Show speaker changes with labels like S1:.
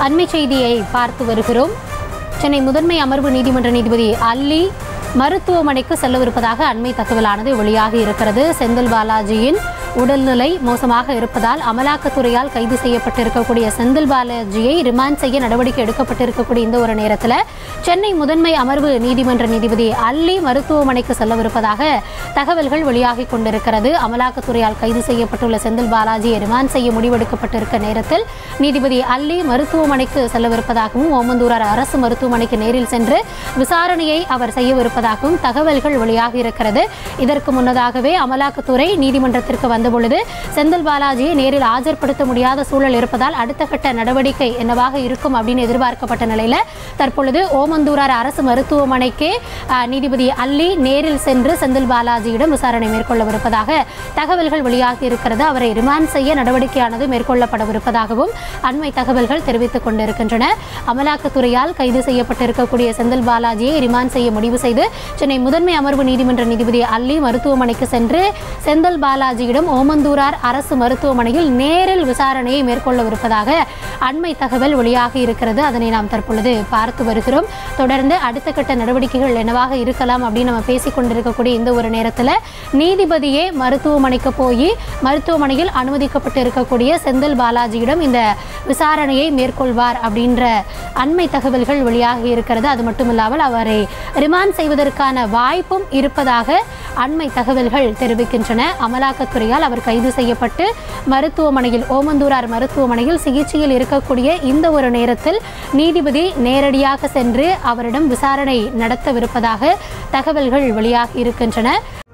S1: அண்மை செய்தியை பார்த்து வருகிறோம் சென்னை முதன்மை அமர்வு நீதிமன்ற நீதிபதி அல்லி மருத்துவமனைக்கு செல்லவிருப்பதாக அண்மை தகவலானது வெளியாகி இருக்கிறது செந்தில் பாலாஜியின் உடல்நிலை மோசமாக இருப்பதால் அமலாக்கத்துறையால் கைது செய்யப்பட்டிருக்கக்கூடிய செந்தில் பாலாஜியை ரிமாண்ட் செய்ய நடவடிக்கை எடுக்கப்பட்டிருக்கக்கூடிய இந்த ஒரு நேரத்தில் சென்னை முதன்மை அமர்வு நீதிமன்ற நீதிபதி அல்லி மருத்துவமனைக்கு செல்லவிருப்பதாக தகவல்கள் வெளியாகி கொண்டிருக்கிறது அமலாக்கத்துறையால் கைது செய்யப்பட்டுள்ள செந்தில் பாலாஜியை ரிமாண்ட் செய்ய முடிவெடுக்கப்பட்டிருக்க நேரத்தில் நீதிபதி அல்லி மருத்துவமனைக்கு செல்லவிருப்பதாகவும் ஓமந்தூரார் அரசு மருத்துவமனைக்கு நேரில் சென்று விசாரணையை அவர் செய்யவிருப்பதாகவும் தகவல்கள் வெளியாகி இருக்கிறது இதற்கு முன்னதாகவே அமலாக்கத்துறை நீதிமன்றத்திற்கு வந்தபொழுது செந்தில் பாலாஜியை நேரில் ஆஜர்படுத்த முடியாத சூழல் இருப்பதால் அடுத்த கட்ட நடவடிக்கை என்னவாக இருக்கும் அப்படின்னு எதிர்பார்க்கப்பட்ட நிலையில தற்பொழுது ஓமந்தூரார் அரசு மருத்துவமனைக்கு ஆஹ், நீதிபதி அல்லி நேரில் சென்று செந்தில் பாலாஜியிடம் விசாரணை மேற்கொள்ளவிருப்பதாக தகவல்கள் வெளியாகி இருக்கிறது அவரை ரிமாண்ட் செய்ய நடவடிக்கையானது மேற்கொள்ளப்படவிருப்பதாகவும் அண்மை தகவல்கள் தெரிவித்துக் கொண்டிருக்கின்றன அமலாக்கத்துறையால் கைது செய்யப்பட்டிருக்கக்கூடிய செந்தில் பாலாஜியை ரிமாண்ட் செய்ய முடிவு செய்து சென்னை முதன்மை அமர்வு நீதிமன்ற நீதிபதி அல்லி மருத்துவமனைக்கு சென்று செந்தில் பாலாஜியிடம் ஓமந்தூரார் அரசு மருத்துவமனையில் நேரில் விசாரணையை மேற்கொள்ளவிருப்பதாக அண்மை தகவல் வெளியாகி இருக்கிறது அதனை நாம் தற்பொழுது பார்த்து வருகிறோம் தொடர்ந்து அடுத்த கட்ட நடவடிக்கைகள் என்னவாக இருக்கலாம் அப்படின்னு நம்ம பேசிக் கொண்டிருக்கக்கூடிய இந்த ஒரு நேரத்தில் நீதிபதியே மருத்துவமனைக்கு போய் மருத்துவமனையில் அனுமதிக்கப்பட்டு இருக்கக்கூடிய செந்தில் பாலாஜியிடம் இந்த விசாரணையை மேற்கொள்வார் அப்படின்ற அண்மை தகவல்கள் வெளியாகி இருக்கிறது அது மட்டும் இல்லாமல் அவரை ரிமாண்ட் செய்வதற்கான வாய்ப்பும் இருப்பதாக அண்மை தகவல்கள் தெரிவிக்கின்றன அமலாக்கத்துறையால் அவர் கைது செய்யப்பட்டு மருத்துவமனையில் ஓமந்தூரார் மருத்துவமனையில் சிகிச்சையில் இருக்கக்கூடிய இந்த ஒரு நேரத்தில் நீதிபதி நேரடியாக சென்று அவரிடம் விசாரணை நடத்தவிருப்பதாக தகவல்கள் வெளியாகி இருக்கின்றன